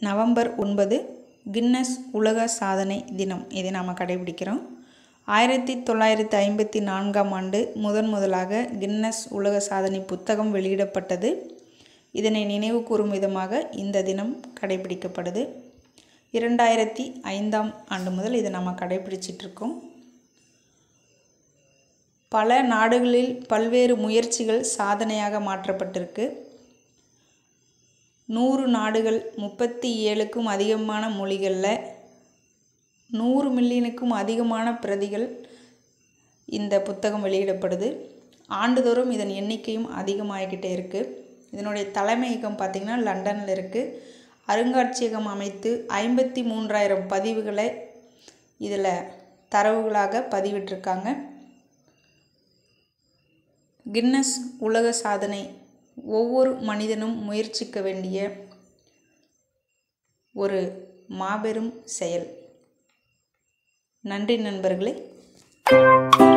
November ஒன்பது Guinness உலக சாதனை தினம் இதை நாம் கடைபிடிக்கிறோம் ஆயிரத்தி தொள்ளாயிரத்தி ஐம்பத்தி நான்காம் ஆண்டு முதன் முதலாக கின்னஸ் உலக சாதனை புத்தகம் வெளியிடப்பட்டது இதனை நினைவு கூறும் விதமாக இந்த தினம் கடைபிடிக்கப்படுது இரண்டாயிரத்தி ஐந்தாம் ஆண்டு முதல் இதை நாம் கடைபிடிச்சிட்ருக்கோம் பல நாடுகளில் பல்வேறு முயற்சிகள் சாதனையாக மாற்றப்பட்டிருக்கு நூறு நாடுகள் முப்பத்தி ஏழுக்கும் அதிகமான மொழிகளில் நூறு மில்லியனுக்கும் அதிகமான பிரதிகள் இந்த புத்தகம் வெளியிடப்படுது ஆண்டுதோறும் இதன் எண்ணிக்கையும் அதிகமாகிக்கிட்டே இருக்குது இதனுடைய தலைமையகம் பார்த்திங்கன்னா லண்டனில் இருக்குது அருங்காட்சியகம் அமைத்து ஐம்பத்தி மூன்றாயிரம் பதிவுகளை இதில் தரவுகளாக பதிவிட்டிருக்காங்க கின்னஸ் உலக சாதனை ஒவ்வொரு மனிதனும் முயற்சிக்க வேண்டிய ஒரு மாபெரும் செயல் நன்றி நண்பர்களே